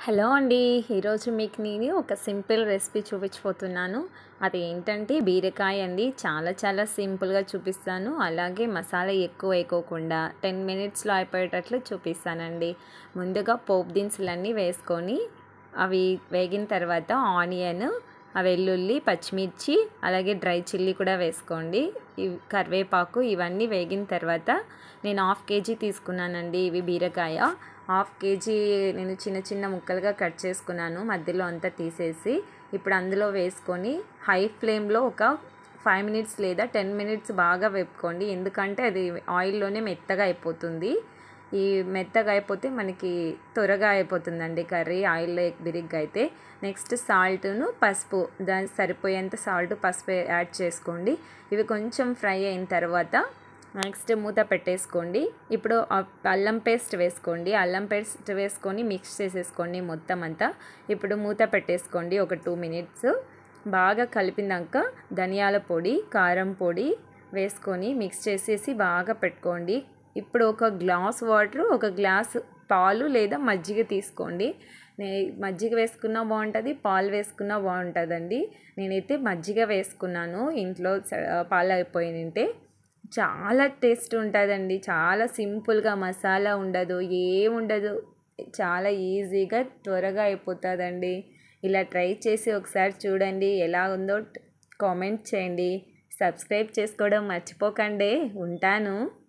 hello అండి ఈరోజు మీకు నేను ఒక సింపుల్ రెసిపీ చూపించబోతున్నాను అది ఏంటంటే బీరకాయ అండి చాలా చాలా సింపుల్గా చూపిస్తాను అలాగే మసాలా ఎక్కువ వేయకోకుండా టెన్ మినిట్స్లో అయిపోయేటట్లు చూపిస్తానండి ముందుగా పోపు దినుసులన్నీ వేసుకొని అవి వేగిన తర్వాత ఆనియన్ ఆ వెల్లుల్లి పచ్చిమిర్చి అలాగే డ్రై చిల్లీ కూడా వేసుకోండి ఇవి కరివేపాకు ఇవన్నీ వేగిన తర్వాత నేను హాఫ్ కేజీ తీసుకున్నానండి ఇవి బీరకాయ హాఫ్ కేజీ నేను చిన్న చిన్న ముక్కలుగా కట్ చేసుకున్నాను మధ్యలో అంతా తీసేసి ఇప్పుడు అందులో వేసుకొని హై ఫ్లేమ్లో ఒక ఫైవ్ మినిట్స్ లేదా టెన్ మినిట్స్ బాగా వేపుకోండి ఎందుకంటే అది ఆయిల్లోనే మెత్తగా అయిపోతుంది ఈ మెత్తగా అయిపోతే మనకి త్వరగా అయిపోతుందండి కర్రీ ఆయిల్లో బిరిగ్గా అయితే నెక్స్ట్ సాల్ట్ను పసుపు దానికి సరిపోయేంత సాల్ట్ పసుపు యాడ్ చేసుకోండి ఇవి కొంచెం ఫ్రై అయిన తర్వాత నెక్స్ట్ మూత పెట్టేసుకోండి ఇప్పుడు అల్లం పేస్ట్ వేసుకోండి అల్లం పేస్ట్ వేసుకొని మిక్స్ చేసేసుకోండి మొత్తం అంతా ఇప్పుడు మూత పెట్టేసుకోండి ఒక టూ మినిట్స్ బాగా కలిపినాక ధనియాల పొడి కారం పొడి వేసుకొని మిక్స్ చేసేసి బాగా పెట్టుకోండి ఇప్పుడు ఒక గ్లాస్ వాటర్ ఒక గ్లాస్ పాలు లేదా మజ్జిగ తీసుకోండి మజ్జిగ వేసుకున్నా బాగుంటుంది పాలు వేసుకున్నా బాగుంటుందండి నేనైతే మజ్జిగ వేసుకున్నాను ఇంట్లో పాలు అయిపోయినంటే చాలా టేస్ట్ ఉంటుందండి చాలా సింపుల్గా మసాలా ఉండదు ఏముండదు చాలా ఈజీగా త్వరగా అయిపోతుందండి ఇలా ట్రై చేసి ఒకసారి చూడండి ఎలా ఉందో కామెంట్ చేయండి సబ్స్క్రైబ్ చేసుకోవడం మర్చిపోకండి ఉంటాను